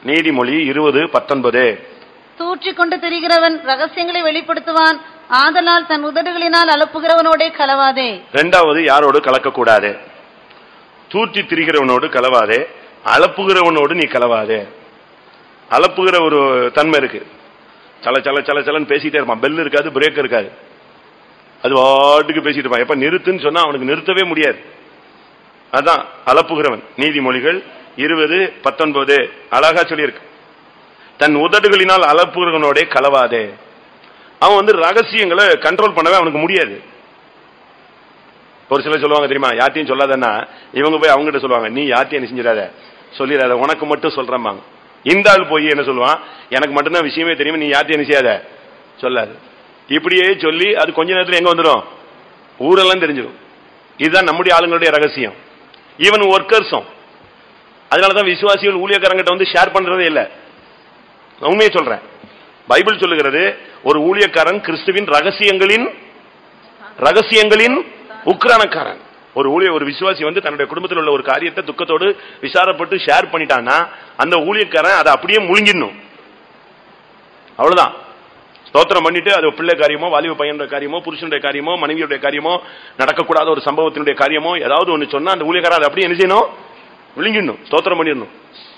நீதிமொழி இருபது பத்தொன்பது தூற்றிக் கொண்டு திரிகிறவன் ரகசியங்களை வெளிப்படுத்துவான் ஆதலால் தன் உதடுகளினால் அலப்புகிறவனோடே கலவாதே ரெண்டாவது யாரோடு கலக்கக்கூடாது தூற்றி திரிகிறவனோடு கலவாதே அளப்புகிறவனோடு நீ கலவாதே அளப்புகிற ஒரு தன்மை இருக்கு சல சல சல சலன்னு பேசிட்டே இருப்பான் பெல் இருக்காது பிரேக் இருக்காது அது வாட்டுக்கு பேசிட்டு இருப்பான் எப்ப நிறுத்துன்னு சொன்னா அவனுக்கு நிறுத்தவே முடியாது அதான் அளப்புகிறவன் நீதிமொழிகள் இருபது பத்தொன்பது அழகா சொல்லியிருக்கு தன் உதடுகளினால் அளப்புகிறவனோட கலவாதே அவன் வந்து ரகசியங்களை கண்ட்ரோல் பண்ணவே அவனுக்கு முடியாது ஒரு சிலர் சொல்லுவாங்க தெரியுமா யார்ட்டையும் சொல்லாதன்னா இவங்க போய் அவங்ககிட்ட சொல்லுவாங்க நீ யார்ட்டையும் என்ன செஞ்சிடாத சொல்லிடாத உனக்கு மட்டும் சொல்றம்பாங்க இந்த ஆள் போய் என்ன சொல்லுவான் எனக்கு மட்டும்தான் விஷயமே தெரியும் நீ யார்ட்டையும் என்ன செய்யாத சொல்லாது இப்படியே சொல்லி அது கொஞ்ச நேரத்துல எங்க வந்துடும் ஊரெல்லாம் தெரிஞ்சிடும் இதுதான் நம்முடைய ஆளுங்களுடைய ரகசியம் ஈவன் ஒர்க்கர்ஸும் அதனாலதான் விசுவாசிகள் ஊழியக்காரங்கிட்ட வந்து ஷேர் பண்றதே இல்லை உண்மையை சொல்றேன் பைபிள் சொல்லுகிறது ஒரு ஊழியக்காரன் கிறிஸ்துவின் ரகசியங்களின் ரகசியங்களின் உக்ரானக்காரன் ஒரு ஊழிய ஒரு விசுவாசி வந்து தன்னுடைய குடும்பத்தில் உள்ள ஒரு காரியத்தை துக்கத்தோடு விசாரப்பட்டு ஷேர் பண்ணிட்டான்னா அந்த ஊழியக்காரன் அதை அப்படியே முழுங்கிடணும் அவ்வளவுதான் ஸ்தோத்திரம் பண்ணிட்டு அது பிள்ளை காரியமோ வாலிப பையனுடைய காரியமோ புருஷனுடைய காரியமோ மனைவியுடைய காரியமோ நடக்கக்கூடாத ஒரு சம்பவத்தினுடைய காரியமோ ஏதாவது ஒன்று சொன்னா அந்த ஊழியக்காரன் அதை அப்படியே என்ன செய்யணும் விழுங்கிடணும் ஸ்தோத்திரம் பண்ணிடணும்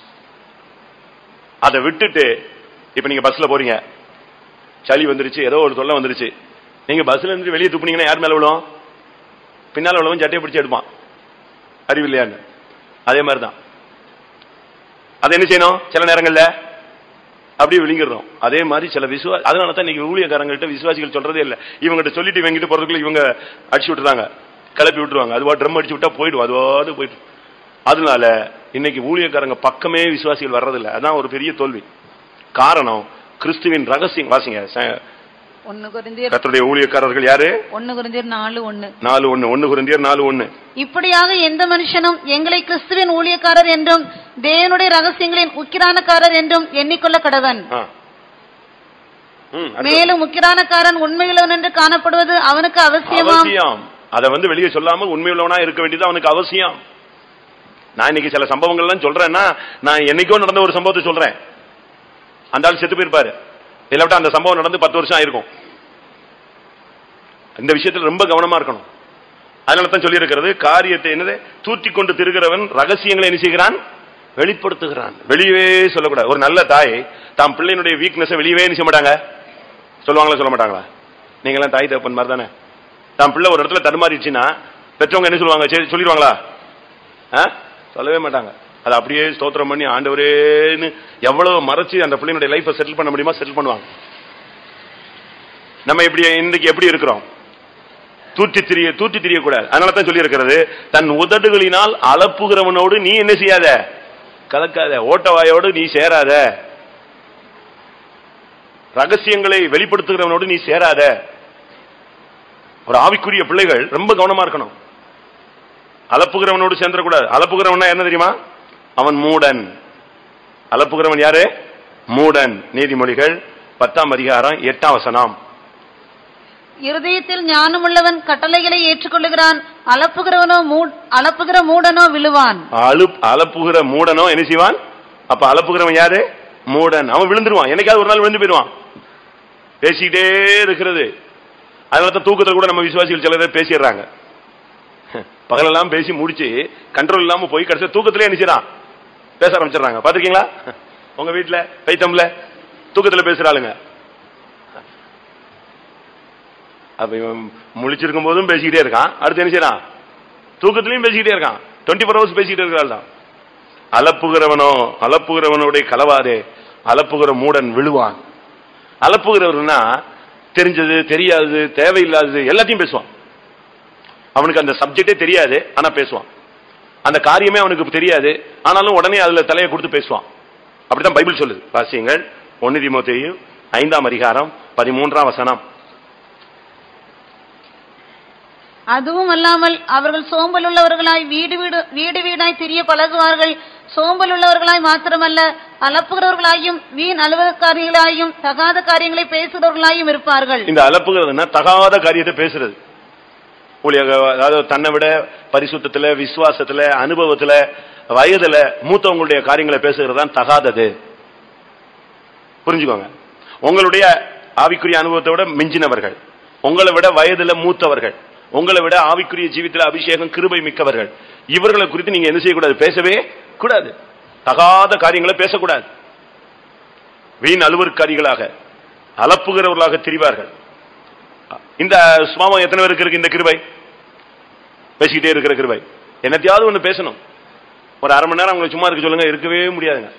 அதை விட்டுட்டு இப்ப நீங்க பஸ்ல போறீங்க சளி வந்துருச்சு ஏதோ ஒரு தொல்லை வந்துருச்சு நீங்க பஸ்ல இருந்து வெளியே துப்புனீங்கன்னா யார் மேல விழும் பின்னால உள்ளவன் சட்டையை பிடிச்சு எடுப்பான் அறிவில்லையான்னு அதே மாதிரிதான் அது என்ன செய்யணும் சில நேரங்கள்ல அப்படியே விழுங்கிடுறோம் அதே மாதிரி சில விசுவா அதனால தான் இன்னைக்கு ஊழியக்காரங்கள்ட்ட விசுவாசிகள் சொல்றதே இல்லை இவங்ககிட்ட சொல்லிட்டு இவங்கிட்ட போறதுக்குள்ள இவங்க அடிச்சு விட்டுறாங்க கிளப்பி விட்டுருவாங்க அதுவா ட்ரம் அடிச்சு விட்டா போயிடும் அதுவாது போயிடும் அதனால இன்னைக்கு ஊழியக்காரங்க பக்கமே விசுவாசிகள் வர்றதில்லை அதான் ஒரு பெரிய தோல்வி காரணம் கிறிஸ்துவின் ரகசியம் வாசிங்க ச- ஒன்னு குருந்தியர் கர்த்தருடைய ஊழியக்காரர்கள் யாரு ஒன்னு குருந்தியர் நாலு ஒன்னு நாலு ஒண்ணு ஒண்ணு குருந்தியர் நாலு ஒண்ணு இப்படியாக எந்த மனுஷனும் எங்களை கிறிஸ்துவின் ஊழியக்காரர் என்றும் தேவனுடைய ரகசியங்களின் உக்கிரானக்காரர் என்றும் எண்ணிக்கொள்ள கடவன் ஆ. ம், அடுத்து. மேலும் உக்கிரானக்காரன் உண்மையுள்ளவன் என்று காணப்படுவது அவனுக்கு அவசியமாம் அவசியம் அதை வந்து வெளியே சொல்லாம உண்மையுள்ளவனா இருக்க வேண்டியது அவனுக்கு அவசியம் நான் இன்னைக்கு சில சம்பவங்கள்லாம் சொல்றேன்னா நான் என்னைக்கோ நடந்த ஒரு சம்பவத்தை சொல்றேன் அந்த ஆள் செத்து போயிருப்பாரு இல்லாவிட்டா அந்த சம்பவம் நடந்து பத்து வருஷம் ஆயிருக்கும் இந்த விஷயத்துல ரொம்ப கவனமா இருக்கணும் அதனால தான் சொல்லியிருக்கிறது காரியத்தை என்னது தூற்றி கொண்டு திருகிறவன் ரகசியங்களை என்ன செய்கிறான் வெளிப்படுத்துகிறான் வெளியவே சொல்லக்கூடாது ஒரு நல்ல தாய் தாம் பிள்ளையினுடைய வீக்னஸை வெளியவே என்ன செய்ய மாட்டாங்க சொல்லுவாங்களா சொல்ல மாட்டாங்களா நீங்களாம் தாய் தகப்பன் மாதிரி தானே தான் பிள்ளை ஒரு இடத்துல தடுமாறிடுச்சுன்னா பெற்றவங்க என்ன சொல்லுவாங்க சரி சொல்லிடுவாங்களா ஆ? சொல்லவே மாட்டாங்க அதை அப்படியே ஸ்தோத்திரம் பண்ணி ஆண்டவரேன்னு எவ்வளவு மறைச்சு அந்த பிள்ளையினுடைய லைஃப்பை செட்டில் பண்ண முடியுமா செட்டில் பண்ணுவாங்க நம்ம இப்படி இன்றைக்கு எப்படி இருக்கிறோம் தூற்றி திரிய தூற்றி திரியக்கூடாது அதனால தான் சொல்லி இருக்கிறது தன் உதடுகளினால் அளப்புகிறவனோடு நீ என்ன செய்யாத கலக்காத ஓட்டவாயோடு நீ சேராத ரகசியங்களை வெளிப்படுத்துகிறவனோடு நீ சேராத ஒரு ஆவிக்குரிய பிள்ளைகள் ரொம்ப கவனமா இருக்கணும் அலப்புகிறவனோடு சேர்ந்துடக்கூடாது அலப்புகிறவனா என்ன தெரியுமா அவன் மூடன் அலப்புகிறவன் யாரு மூடன் நீதிமொழிகள் பத்தாம் அதிகாரம் எட்டாம் வசனம் இருதயத்தில் ஞானமுள்ளவன் கட்டளைகளை ஏற்றுக்கொள்ளுகிறான் அலப்புகிறவனோ மூ- அலப்புகிற மூடனோ விழுவான் அழு அலப்புகிற மூடனோ என்ன செய்வான் அப்ப அலப்புகிறவன் யாரு மூடன் அவன் விழுந்துருவான் என்னைக்காவது ஒரு நாள் விழுந்து போயிடுவான் பேசிக்கிட்டே இருக்கிறது அதனால தான் தூக்கத்தில் கூட நம்ம விசுவாசிகள் சில பேர் பேசிடுறாங்க பகலெல்லாம் பேசி முடிச்சு கண்ட்ரோல் இல்லாம போய் கடைசியா தூக்கத்திலே என்ன செய்றான் பேச ஆரம்பிச்சிடுறாங்க பாத்திருக்கீங்களா உங்க வீட்டுல பைத்தம்ல தூக்கத்துல பேசுற ஆளுங்க அப்ப இவன் முழிச்சிருக்கும் போதும் பேசிக்கிட்டே இருக்கான் அடுத்து என்ன செய்யறான் தூக்கத்திலையும் பேசிக்கிட்டே இருக்கான் டுவெண்ட்டி ஃபோர் ஹவர்ஸ் பேசிக்கிட்டே இருக்கிறாள் தான் அலப்புகிறவனோ அலப்புகிறவனுடைய கலவாதே அலப்புகிற மூடன் விழுவான் அலப்புகிறவர்னா தெரிஞ்சது தெரியாதது தேவையில்லாதது எல்லாத்தையும் பேசுவான் அவனுக்கு அந்த சப்ஜெக்டே தெரியாது ஆனா பேசுவான் அந்த காரியமே அவனுக்கு தெரியாது ஆனாலும் உடனே அதுல தலையை கொடுத்து பேசுவான் அப்படித்தான் பைபிள் சொல்லுது வாசியங்கள் ஒன்னு திமுத்தையும் ஐந்தாம் அதிகாரம் பதிமூன்றாம் வசனம் அதுவும் அல்லாமல் அவர்கள் சோம்பல் உள்ளவர்களாய் வீடு வீடு வீடு வீடாய் திரிய பழகுவார்கள் சோம்பல் உள்ளவர்களாய் மாத்திரமல்ல அலப்புகிறவர்களாயும் வீண் அலுவலகாரிகளாயும் தகாத காரியங்களை பேசுகிறவர்களாயும் இருப்பார்கள் இந்த அலப்புகிறதுனா தகாத காரியத்தை பேசுறது ஊழியக அதாவது தன்னை விட பரிசுத்தத்துல விசுவாசத்துல அனுபவத்துல வயதுல மூத்தவங்களுடைய காரியங்களை பேசுகிறது தான் தகாதது புரிஞ்சுக்கோங்க உங்களுடைய ஆவிக்குரிய அனுபவத்தை விட மிஞ்சினவர்கள் உங்களை விட வயதுல மூத்தவர்கள் உங்களை விட ஆவிக்குரிய ஜீவித்துல அபிஷேகம் கிருபை மிக்கவர்கள் இவர்களை குறித்து நீங்க என்ன செய்யக்கூடாது பேசவே கூடாது தகாத காரியங்களை பேசக்கூடாது வீண் அலுவற்காரிகளாக அலப்புகிறவர்களாக திரிவார்கள் இந்த சுவாமம் எத்தனை பேருக்கு இருக்கு இந்த கிருபை பேசிக்கிட்டே இருக்கிற கிருபை என்னத்தையாவது ஒண்ணு பேசணும் ஒரு அரை மணி நேரம் அவங்களை சும்மா இருக்க சொல்லுங்க இருக்கவே முடியாதுங்க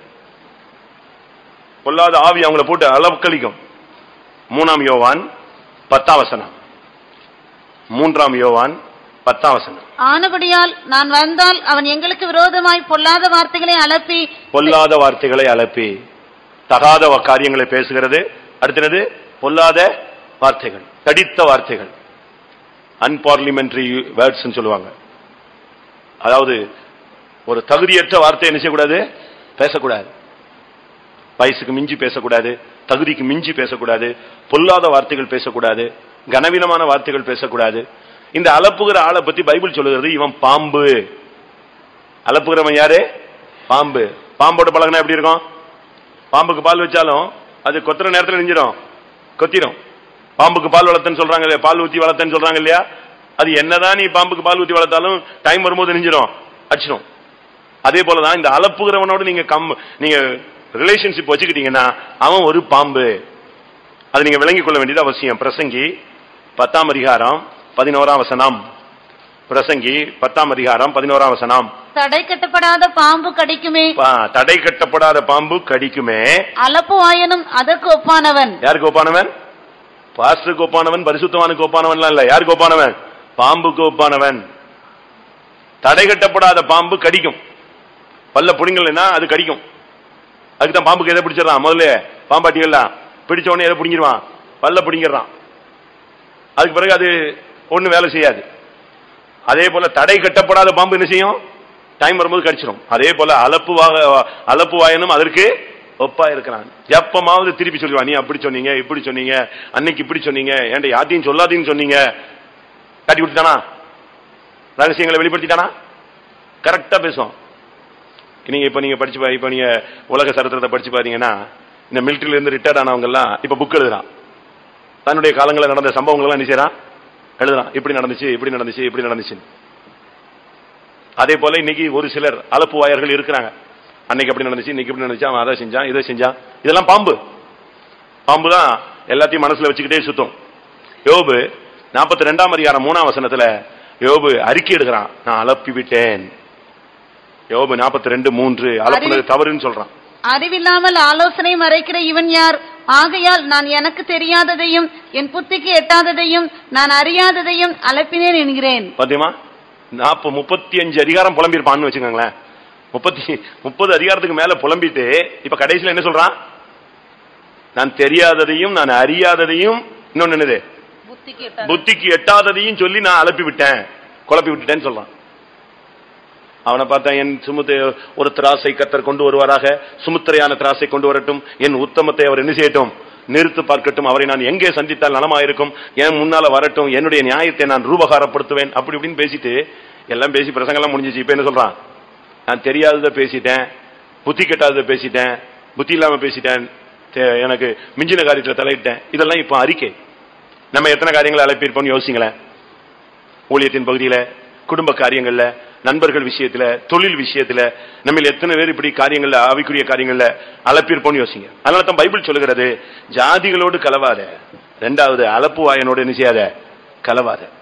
பொல்லாத ஆவி அவங்கள போட்டு அளவுக்களிக்கும் மூணாம் யோவான் பத்தாம் வசனம் மூன்றாம் யோவான் பத்தாம் வசனம் ஆனபடியால் நான் வந்தால் அவன் எங்களுக்கு விரோதமாய் பொல்லாத வார்த்தைகளை அலப்பி பொல்லாத வார்த்தைகளை அலப்பி தகாத வ- காரியங்களை பேசுகிறது அடுத்தது பொல்லாத வார்த்தைகள் தடித்த வார்த்தைகள் அன்பார்லிமெண்டரி வேர்ட்ஸ் சொல்லுவாங்க அதாவது ஒரு தகுதியற்ற வார்த்தை என்ன செய்யக்கூடாது பேசக்கூடாது வயசுக்கு மிஞ்சி பேசக்கூடாது தகுதிக்கு மிஞ்சி பேசக்கூடாது பொல்லாத வார்த்தைகள் பேசக்கூடாது கனவீனமான வார்த்தைகள் பேசக்கூடாது இந்த அலப்புகிற ஆளை பத்தி பைபிள் சொல்லுகிறது இவன் பாம்பு அலப்புகிறவன் யாரு பாம்பு பாம்போட பழகினா எப்படி இருக்கும் பாம்புக்கு பால் வச்சாலும் அது கொத்துற நேரத்துல நெஞ்சிடும் கொத்திரும் பாம்புக்கு பால் வளர்த்தன்னு சொல்றாங்க இல்லையா பால் ஊத்தி வளர்த்தன்னு சொல்றாங்க இல்லையா அது என்னதான் நீ பாம்புக்கு பால் ஊத்தி வளர்த்தாலும் டைம் வரும்போது நெஞ்சிடும் அடிச்சிடும் அதே போலதான் இந்த அலப்புகிறவனோட நீங்க கம் நீங்க ரிலேஷன்ஷிப் வச்சுக்கிட்டீங்கன்னா அவன் ஒரு பாம்பு அதை நீங்க விளங்கிக் கொள்ள வேண்டியது அவசியம் பிரசங்கி பத்தாம் அதிகாரம் பதினோராம் வசனம் பிரசங்கி பத்தாம் அதிகாரம் பதினோராம் வசனம் தடை கட்டப்படாத பாம்பு கடிக்குமே பா- தடை கட்டப்படாத பாம்பு கடிக்குமே அலப்பு வாயனும் அதற்கு ஒப்பானவன் யாருக்கு ஒப்பானவன் பாஸ்டருக்கு ஒப்பானவன் பரிசுத்தவானுக்கு ஒப்பானவன்லாம் இல்ல யாருக்கு ஒப்பானவன் பாம்புக்கு ஒப்பானவன் தடை கட்டப்படாத பாம்பு கடிக்கும் பல்ல புடிங்கலைன்னா அது கடிக்கும் அதுக்கு தான் பாம்புக்கு எதை பிடிச்சிடறான் முதல்ல பாம்பாட்டிகள்லாம் பிடிச்ச உடனே எதை பிடிங்கிருவான் பல்ல பிடிங்கிடுறான் அதுக்கு பிறகு அது ஒண்ணு வேலை செய்யாது அதே போல தடை கட்டப்படாத பாம்பு என்ன செய்யும் டைம் வரும்போது கடிச்சிடும் அதே போல அலப்பு வாக அலப்பு வாயனும் அதற்கு ஒப்பா இருக்கிறான் எப்பமாவது திருப்பி சொல்லுவான் நீ அப்படி சொன்னீங்க இப்படி சொன்னீங்க அன்னைக்கு இப்படி சொன்னீங்க ஏன்டா யாத்தையும் சொல்லாதீங்கன்னு சொன்னீங்க காட்டி விட்டுட்டானா ரகசியங்களை வெளிப்படுத்திட்டானா கரெக்டா பேசும் நீங்க இப்ப நீங்க படிச்சு பா- இப்ப நீங்க உலக சரித்திரத்தை படிச்சு பாத்தீங்கன்னா இந்த மிலிட்டரியில இருந்து ரிட்டையர்ட் ஆனவங்க எல்லாம் இப்ப புக் எழுதுறான் தன்னுடைய காலங்களில் நடந்த சம்பவங்கள் எல்லாம் என்ன செய்யறான் எழுதுறான் இப்படி நடந்துச்சு இப்படி நடந்துச்சு இப்படி நடந்துச்சு அதே போல இன்னைக்கு ஒரு சிலர் அலப்பு வாயர்கள் இருக்கிறாங்க அன்னைக்கு அப்படி நடந்துச்சு இன்னைக்கு இப்படி நடந்துச்சு அவன் அதை செஞ்சான் இதை செஞ்சான் இதெல்லாம் பாம்பு பாம்பு தான் எல்லாத்தையும் மனசுல வச்சுக்கிட்டே சுத்தும் யோபு நாற்பத்தி ரெண்டாம் அதிகாரம் மூணாம் வசனத்துல யோபு அறிக்கை எடுக்கிறான் நான் அலப்பி விட்டேன் யோபு நாற்பத்தி ரெண்டு மூன்று அலப்புனது தவறுன்னு சொல்றான் அறிவில்லாமல் ஆலோசனை மறைக்கிற இவன் யார் ஆகையால் நான் எனக்கு தெரியாததையும் என் புத்திக்கு எட்டாததையும் நான் அறியாததையும் அலப்பினேன் என்கிறேன் பாத்தியமா நாற்பது முப்பத்தி அஞ்சு அதிகாரம் புலம்பியிருப்பான்னு வச்சுக்கோங்களேன் முப்பத்தி முப்பது அதிகாரத்துக்கு மேல புலம்பிட்டு இப்ப கடைசியில என்ன சொல்றான் நான் தெரியாததையும் நான் அறியாததையும் இன்னொன்னு என்னது புத்திக்கு எட்டாத புத்திக்கு எட்டாததையும் சொல்லி நான் அலப்பி விட்டேன் குழப்பி விட்டுட்டேன்னு சொல்றான் அவனை பார்த்தா என் சுமுத்தை ஒரு திராசை கத்தர் கொண்டு வருவாராக சுமுத்திரையான திராசை கொண்டு வரட்டும் என் உத்தமத்தை அவர் என்ன செய்யட்டும் நிறுத்து பார்க்கட்டும் அவரை நான் எங்கே சந்தித்தால் நலமாயிருக்கும் என் முன்னால வரட்டும் என்னுடைய நியாயத்தை நான் ரூபகாரப்படுத்துவேன் அப்படி இப்படின்னு பேசிட்டு எல்லாம் பேசி பிரசங்கெல்லாம் முடிஞ்சிச்சு இப்ப என்ன சொல்றான் நான் தெரியாததை பேசிட்டேன் புத்தி கெட்டாததை பேசிட்டேன் புத்தி இல்லாம பேசிட்டேன் தே- எனக்கு மிஞ்சின காரியத்துல தலையிட்டேன் இதெல்லாம் இப்போ அறிக்கை நம்ம எத்தனை காரியங்களை அழைப்பிருப்போம்னு யோசிங்களேன் ஊழியத்தின் பகுதியில குடும்ப காரியங்கள்ல நண்பர்கள் விஷயத்துல தொழில் விஷயத்துல நம்ம எத்தனை பேர் இப்படி காரியங்கள்ல ஆவிக்குரிய காரியங்கள்ல அலப்பிருப்போம்னு யோசிங்க அதனால தான் பைபிள் சொல்லுகிறது ஜாதிகளோடு கலவாத ரெண்டாவது அலப்பு வாயனோடு என்ன செய்யாத கலவாத